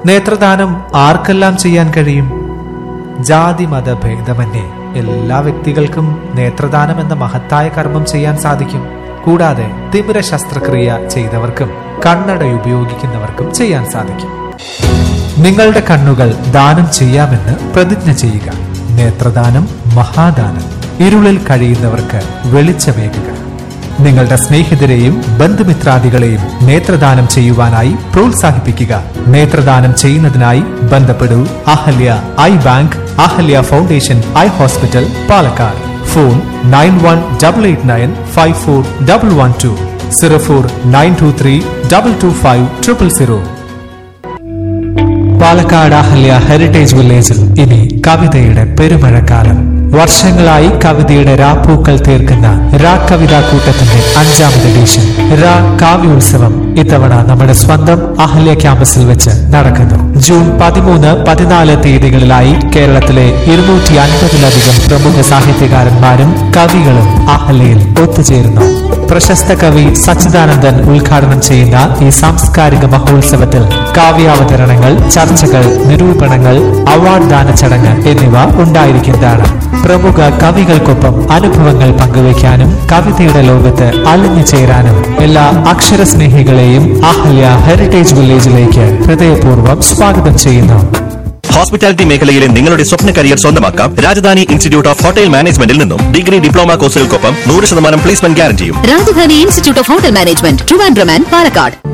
നേത്രദാനം ആർക്കെല്ലാം ചെയ്യാൻ കഴിയും ജാതി മത ഭേദമന്യേ എല്ലാ വ്യക്തികൾക്കും നേത്രദാനം എന്ന മഹത്തായ കർമ്മം ചെയ്യാൻ സാധിക്കും കൂടാതെ തിമിര ശസ്ത്രക്രിയ ചെയ്തവർക്കും കണ്ണട ഉപയോഗിക്കുന്നവർക്കും ചെയ്യാൻ സാധിക്കും നിങ്ങളുടെ കണ്ണുകൾ ദാനം ചെയ്യാമെന്ന് പ്രതിജ്ഞ ചെയ്യുക നേത്രദാനം മഹാദാനം ഇരുളിൽ കഴിയുന്നവർക്ക് വെളിച്ചമേകുക നിങ്ങളുടെ സ്നേഹിതരെയും ബന്ധുമിത്രാദികളെയും നേത്രദാനം ചെയ്യുവാനായി പ്രോത്സാഹിപ്പിക്കുക നേത്രദാനം ചെയ്യുന്നതിനായി ബന്ധപ്പെടൂ Ahalya eye bank Ahalya foundation eye hospital Palakkad phone nine one double eight nine five four double one two zero four nine two three double two five triple zero Palakkad Ahalya heritage വില്ലേജിൽ ഇനി കവിതയുടെ പെരുമഴക്കാലം വർഷങ്ങളായി കവിതയുടെ രാപ്പൂക്കൾ തീർക്കുന്ന രാ കവിതാ കൂട്ടത്തിന്റെ അഞ്ചാമത് എഡിഷൻ രാ കാവ്യോത്സവം ഇത്തവണ നമ്മുടെ സ്വന്തം അഹല്യ ക്യാമ്പസിൽ വെച്ച് നടക്കുന്നു ജൂൺ പതിമൂന്ന് പതിനാല് തീയതികളിലായി കേരളത്തിലെ ഇരുന്നൂറ്റി അൻപതിലധികം പ്രമുഖ സാഹിത്യകാരന്മാരും കവികളും അഹല്യയിൽ ഒത്തുചേരുന്നു പ്രശസ്ത കവി സച്ചിദാനന്ദൻ ഉദ്ഘാടനം ചെയ്യുന്ന ഈ സാംസ്കാരിക മഹോത്സവത്തിൽ കാവ്യാവതരണങ്ങൾ ചർച്ചകൾ നിരൂപണങ്ങൾ അവാർഡ് ദാന ചടങ്ങ് എന്നിവ ഉണ്ടായിരിക്കുന്നതാണ് പ്രമുഖ കവികൾക്കൊപ്പം അനുഭവങ്ങൾ പങ്കുവയ്ക്കാനും കവിതയുടെ ലോകത്ത് അലിഞ്ഞു ചേരാനും എല്ലാ അക്ഷരസ്നേഹികളെയും അഹല്യ ഹെറിറ്റേജ് വില്ലേജിലേക്ക് ഹൃദയപൂർവ്വം സ്വാഗതം ചെയ്യുന്നു ഹോസ്പിറ്റാലിറ്റി മേഖലയിലെ നിങ്ങളുടെ സ്വപ്ന കരിയർ സ്വന്തമാക്കാം രാജധാനി ഇൻസ്റ്റിറ്റ്യൂട്ട് ഓഫ് ഹോട്ടൽ മാനേജ്മെന്റിൽ നിന്നും ഡിഗ്രി ഡിപ്ലോമ കോഴ്സുകൾക്കൊപ്പം നൂറ് ശതമാനം പ്ലേസ്മെന്റ് ഗ്യാരണ്ടിയും Rajadhani institute of hotel management Trivandrum and Palakkad